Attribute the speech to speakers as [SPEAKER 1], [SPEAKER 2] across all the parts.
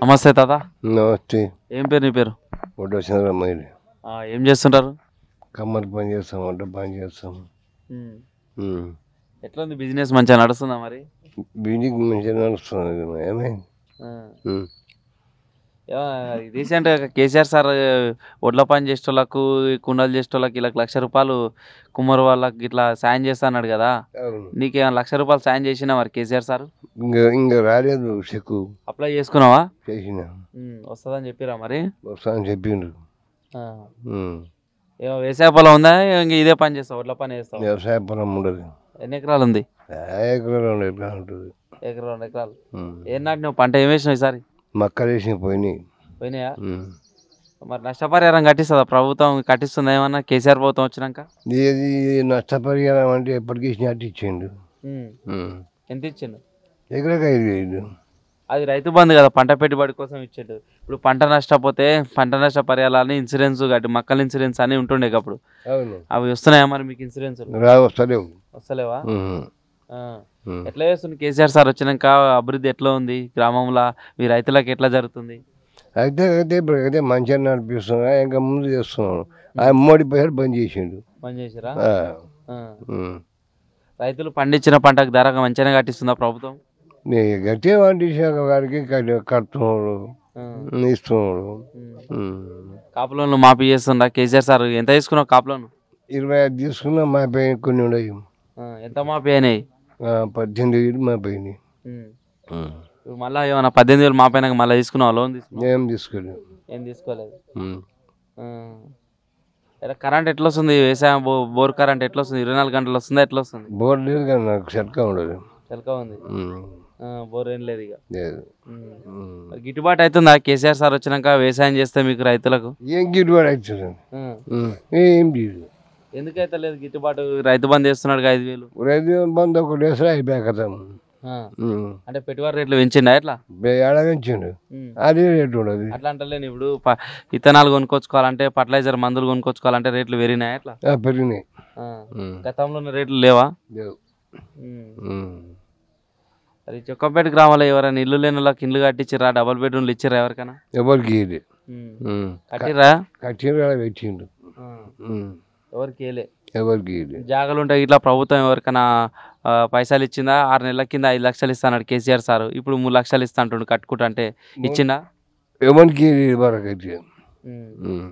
[SPEAKER 1] నమస్తే తాత
[SPEAKER 2] నమస్తే
[SPEAKER 1] ఏం పేరు నీ పేరు
[SPEAKER 2] ఒడ్డు చంద్రమయ్య
[SPEAKER 1] ఆ, ఏం చేస్తుంటారు
[SPEAKER 2] కమ్మరి పని చేస్తాం వంట పని చేస్తాం ఉమ్.
[SPEAKER 1] ఎట్లా ఉంది బిజినెస్ మంచిగా నడుస్తుందా మరి
[SPEAKER 2] బిజీకి మంచిగా నడుస్తుంది ఇది ఏమైంది
[SPEAKER 1] ఆ.
[SPEAKER 2] ఉమ్.
[SPEAKER 1] రీసెంట్గా కేసీఆర్ సార్ ఒడ్ల పని చేసేటోళ్ళకు కుండలు చేసేటోళ్ళకి ఇలా లక్ష రూపాయలు కుమ్మరి వాళ్ళకి ఇట్లా సాయం చేస్తా అన్నాడు కదా
[SPEAKER 2] అవును
[SPEAKER 1] నీకేమైనా లక్ష రూపాయలు సాయం చేసినా మరి కేసీఆర్ సార్
[SPEAKER 2] ఇంకా ఇంకా రాలేదు చెక్కు
[SPEAKER 1] అప్లై చేసుకున్నావా
[SPEAKER 2] చేసిన
[SPEAKER 1] ఉమ్, వస్తుందని చెప్పిరా మరి
[SPEAKER 2] వస్తానని చెప్పిండ్రు
[SPEAKER 1] ఆ.
[SPEAKER 2] ఉమ్.
[SPEAKER 1] ఏమో వ్యవసాయ పొలం ఉందా ఇంక ఇదే పని చేస్తావు ఒడ్ల పని చేస్తావు
[SPEAKER 2] వ్యవసాయ పొలం ఉండదు
[SPEAKER 1] ఎన్ని ఎకరాలు ఉంది
[SPEAKER 2] ఎకరాలు రెండు ఎకరాలు ఉంటుంది
[SPEAKER 1] ఎకరం రెండు ఎకరాలు
[SPEAKER 2] ఉమ్.
[SPEAKER 1] ఏం నాటినావు పంట ఏం వేసినావు ఈసారి
[SPEAKER 2] మక్కలు వేసిన పోయినాయి
[SPEAKER 1] పోయినాయా
[SPEAKER 2] ఉమ్.
[SPEAKER 1] మరి నష్టపరిహారం కట్టిస్తుందా ప్రభుత్వం కట్టిస్తుందా ఏమన్నా కేసీఆర్ ప్రభుత్వం వచ్చినాక
[SPEAKER 2] ఇది నష్టపరిహారం అంటే ఎప్పటికీ ఇచ్చినట్టు ఇచ్చిండు ఉమ్.
[SPEAKER 1] ఎంత ఇచ్చిండు
[SPEAKER 2] ఎకరాకి ఐదు వేలు
[SPEAKER 1] అది రైతు బంధు కదా పంట పెట్టుబడి కోసం ఇచ్చిండు ఇప్పుడు పంట నష్టపోతే పంట నష్ట పరిహారాలని ఇన్సూరెన్స్ కట్టి మక్కల ఇన్సూరెన్స్ అని ఉంటుండే అప్పుడు
[SPEAKER 2] అవును
[SPEAKER 1] అవి వస్తున్నాయా మరి మీకు ఇన్సూరెన్స్
[SPEAKER 2] రా వస్తలేవు
[SPEAKER 1] వస్తలేవా
[SPEAKER 2] ఉమ్.
[SPEAKER 1] ఆ.
[SPEAKER 2] ఉమ్.
[SPEAKER 1] ఎట్లా చేస్తుంది కేసీఆర్ సార్ వచ్చినాక అభివృద్ధి ఎట్లా ఉంది గ్రామంలో మీ రైతులకు ఎట్లా జరుగుతుంది
[SPEAKER 2] అయితే అయితే ఇప్పుడు అయితే మంచిగా నడిపిస్తున్నా ఇంకా ముందు చేస్తున్నాడు ఆ మోడీ పైసలు బంద్ చేసిండు
[SPEAKER 1] పని చేసిరా
[SPEAKER 2] ఆ.
[SPEAKER 1] ఆ.
[SPEAKER 2] ఉమ్.
[SPEAKER 1] రైతులు పండించిన పంటకు ధర మంచిగా కట్టిస్తుందా ప్రభుత్వం
[SPEAKER 2] నీ గట్టిగా పండించాక వారికి కట్- కడుతున్నాడు
[SPEAKER 1] ఆ.
[SPEAKER 2] ఇస్తున్నాడు
[SPEAKER 1] ఉమ్.
[SPEAKER 2] ఉమ్.
[SPEAKER 1] కాపు లోన్లు మాఫీ చేస్తుందా కేసీఆర్ సార్ ఎంత తీసుకున్నావు కాపు లోన్
[SPEAKER 2] ఇరవై ఐదు తీసుకున్నా మా పైన కొన్ని ఉన్నాయి
[SPEAKER 1] ఆ, ఎంత మాఫీ అయినాయి
[SPEAKER 2] ఆ, పద్దెనిమిది వేలు మా పైన
[SPEAKER 1] ఉమ్. ఇప్పుడు మళ్ళీ ఏమన్నా పద్దెనిమిది వేలు మాపైనాక మళ్ళీ తీసుకున్నావు లోన్ తీసుకున్నావు
[SPEAKER 2] ఏం తీసుకోలేదు
[SPEAKER 1] ఏం తీసుకోలేదు
[SPEAKER 2] ఉమ్.
[SPEAKER 1] ఆ. ఎలా కరెంట్ ఎట్లా వస్తుంది వ్యవసాయం బో బోర్ కరెంట్ ఎట్లా వస్తుంది ఇరవై నాలుగు గంటలు వస్తుందా ఎట్లా వస్తుంది
[SPEAKER 2] బోర్డు లేదు కానీ నాకు చెట్కా ఉండదు
[SPEAKER 1] చలకా ఉంది
[SPEAKER 2] ఉమ్.
[SPEAKER 1] ఆ, బోర్ ఏం లేదు ఇక
[SPEAKER 2] లేదు
[SPEAKER 1] ఉమ్.
[SPEAKER 2] ఉమ్.
[SPEAKER 1] మరి గిట్టుబాటు అవుతుందా కేసీఆర్ సార్ వచ్చినాక వ్యవసాయం చేస్తే మీకు రైతులకు
[SPEAKER 2] ఏం గిట్టుబాటు అవుతుంది
[SPEAKER 1] ఆ.
[SPEAKER 2] ఉమ్. ఏం లేదు
[SPEAKER 1] ఎందుకైతే లేదు గిట్టుబాటు రైతు బంద్ చేస్తున్నాడు ఐదు వేలు
[SPEAKER 2] రైతు బంధు ఒకటి వేస్తే అయిపోయా కదా
[SPEAKER 1] ఆ.
[SPEAKER 2] ఉమ్.
[SPEAKER 1] అంటే పెట్టుబడి రేట్లు పెంచిండా ఎట్లా
[SPEAKER 2] ఏడాదించిండు
[SPEAKER 1] ఉమ్.
[SPEAKER 2] అదే రేటు ఉండదు
[SPEAKER 1] అట్లా అంటలేను ఇప్పుడు ప- విత్తనాలు కొనుక్కొచ్చుకోవాలంటే ఫర్టిలైజర్ మందులు కొనుక్కొచ్చుకోవాలంటే రేట్లు పెరిగినాయి ఎట్లా
[SPEAKER 2] ఆ, పెరిగినాయి
[SPEAKER 1] ఆ.
[SPEAKER 2] ఉమ్.
[SPEAKER 1] గతంలో ఉన్న రేట్లు లేవా
[SPEAKER 2] లేవు.
[SPEAKER 1] ఉమ్.
[SPEAKER 2] ఉమ్.
[SPEAKER 1] మరి చొక్కపేట గ్రామంలో ఎవరైనా ఇల్లు లేని వాళ్ళకి ఇల్లు కట్టించిరా డబల్ బెడ్రూమ్లు ఇచ్చిరా ఎవరికైనా
[SPEAKER 2] ఎవరికి ఇది
[SPEAKER 1] ఉమ్.
[SPEAKER 2] ఉమ్.
[SPEAKER 1] కట్టిరా
[SPEAKER 2] కట్టిండు అలా పెట్టిండు
[SPEAKER 1] ఆ.
[SPEAKER 2] ఉమ్.
[SPEAKER 1] ఎవరికి వేయలే
[SPEAKER 2] ఎవరికి ఇది
[SPEAKER 1] జాగాలు ఉంటాయి ఇట్లా ప్రభుత్వం ఎవరికైనా ఆ, పైసలు ఇచ్చిందా ఆరు నెలల కింద ఐదు లక్షలు ఇస్తాడు కేసీఆర్ సార్ ఇప్పుడు మూడు లక్షలు ఇస్తా అంటుండు కట్టుకుంటా అంటే ఇచ్చిందా
[SPEAKER 2] ఎవరికి ఇది వరకు అయితే
[SPEAKER 1] ఉమ్.
[SPEAKER 2] ఉమ్.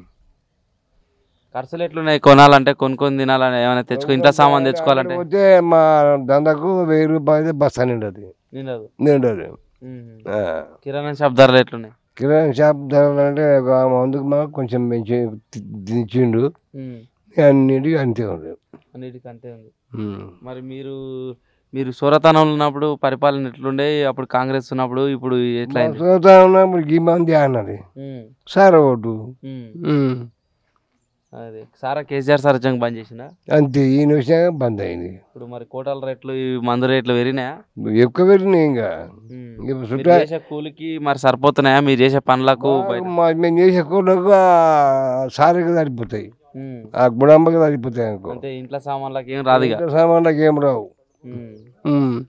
[SPEAKER 1] ఖర్చులు ఎట్లున్నాయి కొనాలంటే కొనుక్కొని తినాలని ఏమైనా తెచ్చుకో ఇంట్లో సామాన్ తెచ్చుకోవాలంటే
[SPEAKER 2] పోతే మా దందకు వెయ్యి రూపాయలు బస్తా నిండదు
[SPEAKER 1] నిండదు
[SPEAKER 2] నిండదు
[SPEAKER 1] ఉమ్.
[SPEAKER 2] ఆ.
[SPEAKER 1] కిరాణా షాప్ ధరలు ఎట్లున్నాయి
[SPEAKER 2] కిరాణా షాప్ ధరలు అంటే ఒక మందుకు మాకు కొంచెం పెంచి దించిండు
[SPEAKER 1] ఉమ్.
[SPEAKER 2] అన్నిటికీ అంతే ఉంది
[SPEAKER 1] అన్నిటికీ అంతే ఉంది
[SPEAKER 2] ఉమ్.
[SPEAKER 1] మరి మీరు మీరు సూరతనంలో ఉన్నప్పుడు పరిపాలన ఎట్లుండే అప్పుడు కాంగ్రెస్ ఉన్నప్పుడు ఇప్పుడు ఎట్లా అయింది
[SPEAKER 2] చూస్తా ఉన్నప్పుడు ఈ మంది అన్నది
[SPEAKER 1] ఉమ్.
[SPEAKER 2] సార్ ఓటు
[SPEAKER 1] ఉమ్.
[SPEAKER 2] ఉమ్.
[SPEAKER 1] అదే సారా కేసీఆర్ సార్ వచ్చాక బంద్ చేసిందా
[SPEAKER 2] అంతే ఈ నిమిషంగా బంద్ అయింది
[SPEAKER 1] ఇప్పుడు మరి కోటల రేట్లు ఈ మందు రేట్లు పెరిగినాయా
[SPEAKER 2] ఎక్కువ పెరిగినాయి ఇంకా
[SPEAKER 1] ఉమ్.
[SPEAKER 2] ఇంకా
[SPEAKER 1] మీరు
[SPEAKER 2] చుట్టా
[SPEAKER 1] చేసే కూలికి మరి సరిపోతున్నాయా మీరు చేసే పనులకు బయట
[SPEAKER 2] మా- మేము చేసే కూరకు సారికి సరిపోతాయి
[SPEAKER 1] ఉమ్.
[SPEAKER 2] ఆ గుడంబకి సరిపోతాయి అనుకో
[SPEAKER 1] అంటే ఇంట్లో సామాన్లకు ఏం రాదు ఇక
[SPEAKER 2] ఇంట్లో సామాన్లకు ఏం రావు
[SPEAKER 1] ఉమ్.
[SPEAKER 2] ఉమ్.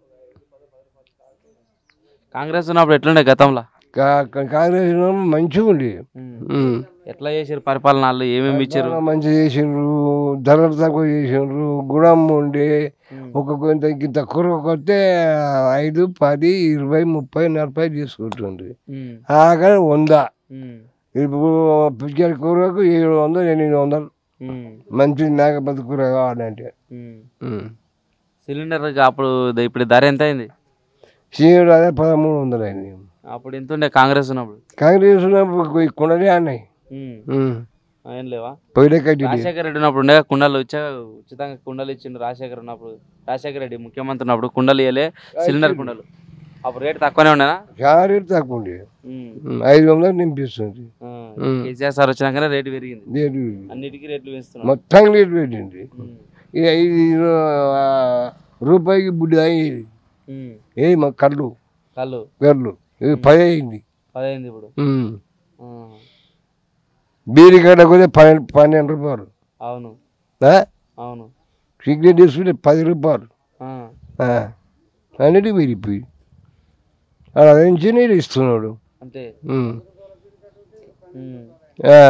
[SPEAKER 1] కాంగ్రెస్ ఉన్నప్పుడు ఎట్లుండే గతంలో
[SPEAKER 2] కా- కా- కాంగ్రెస్ ఉన్నప్పుడు మంచిగా ఉండి
[SPEAKER 1] ఉమ్.
[SPEAKER 2] ఉమ్.
[SPEAKER 1] ఎట్లా చేసారు పరిపాలన వాళ్ళు ఏమేమి ఇచ్చారు
[SPEAKER 2] చాలా మంచిగా చేసిండ్రు ధరలు తక్కువ చేసిండ్రు గుణం ఉండి
[SPEAKER 1] ఉమ్.
[SPEAKER 2] ఒక కొంత ఇంత కూర కొస్తే ఐదు పది ఇరవై ముప్పై నలభై తీసుకుంటుంది
[SPEAKER 1] ఉమ్.
[SPEAKER 2] ఆఖరి వంద
[SPEAKER 1] ఉమ్.
[SPEAKER 2] ఇప్పుడు పిచ్చర్ కూరకు ఏడు వందలు ఎనిమిది వందలు
[SPEAKER 1] ఉమ్.
[SPEAKER 2] మంచి మేకపోతు కూర కావాలంటే
[SPEAKER 1] ఉమ్. సిలిండర్ అప్పుడు ద- ఇప్పుడు ధర ఎంత అయింది
[SPEAKER 2] సీఎడు అదే పదమూడు వందలు అయింది
[SPEAKER 1] అప్పుడు ఎంత ఉండే కాంగ్రెస్ ఉన్నప్పుడు
[SPEAKER 2] కాంగ్రెస్ ఉన్నప్పుడు ఈ కుండలే అన్నాయి
[SPEAKER 1] ఉమ్. ఏం లేవా
[SPEAKER 2] పొయ్యిలే కట్టి
[SPEAKER 1] రాజశేఖర రెడ్డి ఉన్నప్పుడు ఉండే కుండలు వచ్చా ఉచితంగా కుండలు ఇచ్చిండు రాజశేఖర్ ఉన్నప్పుడు రాజశేఖర రెడ్డి ముఖ్యమంత్రి ఉన్నప్పుడు కుండలు ఇవ్వలే సిలిండర్ కుండలు అప్పుడు రేట్ తక్కువనే ఉండేనా
[SPEAKER 2] చాలా రేటు తక్కువ ఉండే
[SPEAKER 1] ఉమ్.
[SPEAKER 2] ఉమ్, ఐదు వందలు నింపిస్తుంది
[SPEAKER 1] ఆ,
[SPEAKER 2] ఉమ్.
[SPEAKER 1] కేసీఆర్ సార్ వచ్చినాకనే రేటు పెరిగింది
[SPEAKER 2] రేటు
[SPEAKER 1] అన్నిటికీ రేట్లు పెంచుతున్నాం
[SPEAKER 2] మొత్తం రేటు పెట్టింది
[SPEAKER 1] ఉమ్.
[SPEAKER 2] ఇక ఇది ఆ, రూపాయికి బుడ్డి అయ్యేది
[SPEAKER 1] ఉమ్.
[SPEAKER 2] ఏ మా కళ్ళు
[SPEAKER 1] కళ్ళు
[SPEAKER 2] గర్లు ఇది పది అయింది
[SPEAKER 1] పదైంది ఇప్పుడు
[SPEAKER 2] ఉమ్.
[SPEAKER 1] ఆ,
[SPEAKER 2] బీడి కట్ట కూడా పన్నెండు పన్నెండు రూపాయలు
[SPEAKER 1] అవును
[SPEAKER 2] ఆ?
[SPEAKER 1] అవును
[SPEAKER 2] సిగరెట్ తీసుకుంటే పది రూపాయలు
[SPEAKER 1] ఆ,
[SPEAKER 2] ఆ. అన్నిటికీ పెరిగిపోయి అలా నుంచి నీళ్ళు ఇస్తున్నాడు
[SPEAKER 1] అంతే
[SPEAKER 2] ఉమ్.
[SPEAKER 1] ఉమ్.
[SPEAKER 2] ఆ.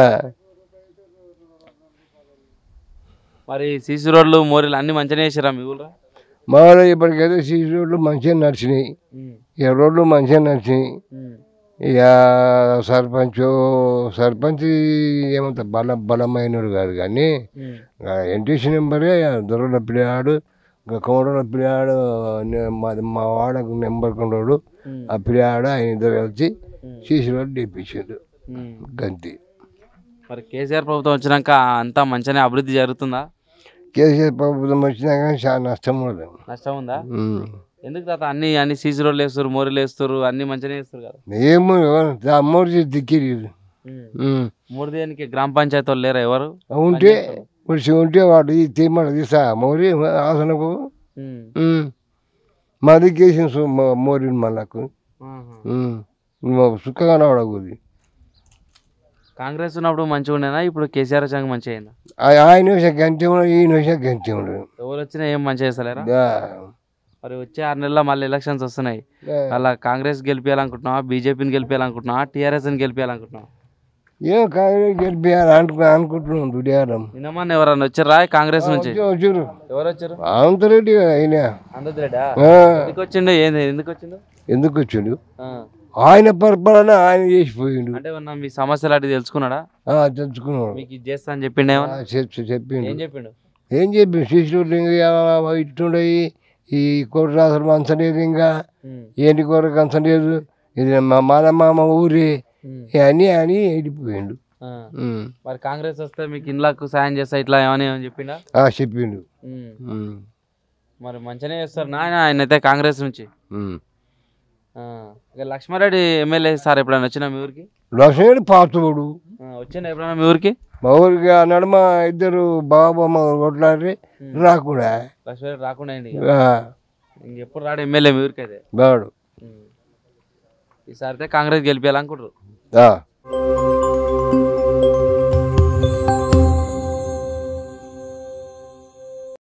[SPEAKER 1] మరి సీసీ రోడ్లు మోరీలు అన్ని మంచిగా చేసిరా మీ ఊళ్ళో
[SPEAKER 2] మా ఊళ్ళో ఇప్పటికైతే సీసీ రోడ్లు మంచిగా నడిచినాయి ఇక రోడ్లు మంచిగా నడిచినాయి ఇక సర్పంచ్ సర్పంచ్ ఏమంత బల బలమైనడు కాదు కానీ ఎన్టీసీ నెంబరే దొరల పిల్లాడు కోడల పిల్లాడు నే- మాది మా వాడకు నెంబర్ కొండోడు ఆ పిల్లాడు ఆయన ఇద్దరు కలిసి సీసీ రోడ్డు తెప్పించాడు గంతి
[SPEAKER 1] మరి కేసీఆర్ ప్రభుత్వం వచ్చినాక అంతా మంచిగానే అభివృద్ధి జరుగుతుందా
[SPEAKER 2] కేసీఆర్ ప్రభుత్వం వచ్చినా కానీ చాలా నష్టం ఉండదు
[SPEAKER 1] నష్టం ఉందా
[SPEAKER 2] ఉమ్.
[SPEAKER 1] ఎందుకు తాత అన్ని అన్ని సీసీ రోడ్లు వేస్తారు మోరీలు వేస్తారు అన్ని మంచిగానే వేస్తారు కదా
[SPEAKER 2] ఏమో అమ్మోడి దిక్కిరి
[SPEAKER 1] మూడు దేనికి గ్రామ పంచాయతీ వాళ్ళు లేరా ఎవరు
[SPEAKER 2] ఉంటే వచ్చి ఉంటే వాడు ఈ తీమడ తీసా మోరి ఆసనకు
[SPEAKER 1] ఉమ్.
[SPEAKER 2] ఉమ్. మా దిక్కేసిన మోరిని మళ్ళకు
[SPEAKER 1] ఆహా.
[SPEAKER 2] సుఖంగా రావడకూది
[SPEAKER 1] కాంగ్రెస్ ఉన్నప్పుడు మంచిగా ఉండేనా ఇప్పుడు కేసీఆర్ వచ్చాక మంచిగా అయిందా
[SPEAKER 2] ఆయన వేసా గంటే ఉండదు ఈయన వేసా గంటే ఉండదు
[SPEAKER 1] ఎవరు వచ్చినా ఏం మంచిగా చేస్తలేరా
[SPEAKER 2] ఆ.
[SPEAKER 1] మరి వచ్చే ఆరు నెలల్లో మళ్ళీ ఎలక్షన్స్ వస్తున్నాయి అలా కాంగ్రెస్ గెలిపించాలనుకుంటున్నావా బీజేపీని గెలిపించాలనుకుంటున్నావా టీఆర్ఎస్ని గెలిపించాలనుకుంటున్నావా
[SPEAKER 2] ఏం కాంగ్రెస్ గెలిపియాలి అనుకు అనుకుంటున్నాం దుడియారం
[SPEAKER 1] నిన్నమన్న ఎవరన్నా వచ్చారా కాంగ్రెస్ నుంచి
[SPEAKER 2] వచ్చారు
[SPEAKER 1] ఎవరు వచ్చారు
[SPEAKER 2] అనంతరెడ్డి ఆయన
[SPEAKER 1] అందరెడ్డా
[SPEAKER 2] ఆ.
[SPEAKER 1] ఎందుకు వచ్చిండు ఏంది ఎందుకు వచ్చిండు
[SPEAKER 2] ఎందుకు వచ్చాడు
[SPEAKER 1] ఆ.
[SPEAKER 2] ఆయన పరిపాలన ఆయన చేసిపోయిండు
[SPEAKER 1] అంటే ఏమన్నా మీ సమస్యలు అటు తెలుసుకున్నాడా
[SPEAKER 2] ఆ, తెలుసుకున్నాడు
[SPEAKER 1] మీకు ఇది చేస్తా అని చెప్పిండు
[SPEAKER 2] ఆ,
[SPEAKER 1] ఏమన్నా
[SPEAKER 2] చెప్పి చెప్పిండు
[SPEAKER 1] ఏం చెప్పిండు
[SPEAKER 2] ఏం చెప్పి శిష్యుడు ఇంకా ఇట్టుండయి ఈ కోటి రాసులు మంచం లేదు ఇంకా
[SPEAKER 1] ఉమ్.
[SPEAKER 2] ఏంటి కూర కంచం లేదు ఇది మా మాన మామ ఊరి
[SPEAKER 1] ఉమ్.
[SPEAKER 2] అని అని వెళ్ళిపోయిండు
[SPEAKER 1] ఆ.
[SPEAKER 2] ఉమ్.
[SPEAKER 1] మరి కాంగ్రెస్ వస్తే మీకు ఇండ్లకు సాయం చేస్తా ఇట్లా ఏమని ఏమని చెప్పిండా
[SPEAKER 2] ఆ, చెప్పిండు
[SPEAKER 1] ఉమ్.
[SPEAKER 2] ఉమ్.
[SPEAKER 1] మరి మంచిగానే చేస్తారు నాయన ఆయన అయితే కాంగ్రెస్ నుంచి
[SPEAKER 2] ఉమ్.
[SPEAKER 1] ఆ. ఇక లక్ష్మారెడ్డి ఎమ్మెల్యే సార్ ఎప్పుడైనా వచ్చినా మీ ఊరికి
[SPEAKER 2] లక్ష్మణుడు పాతోడు
[SPEAKER 1] ఆ, వచ్చిండా ఎప్పుడైనా మీ ఊరికి
[SPEAKER 2] మా ఊరికి ఆ నడుమ ఇద్దరు బాబా మా కొట్లాడి రాకుండా
[SPEAKER 1] లక్ష్మారెడ్డి రాకుండా అయింది
[SPEAKER 2] ఆ,
[SPEAKER 1] ఇంకెప్పుడు రాడు ఎమ్మెల్యే మీ ఊరికి అయితే
[SPEAKER 2] బాడు
[SPEAKER 1] ఉమ్. ఈసారి అయితే కాంగ్రెస్ గెలిపించాలనుకుంటారు
[SPEAKER 2] ఆ.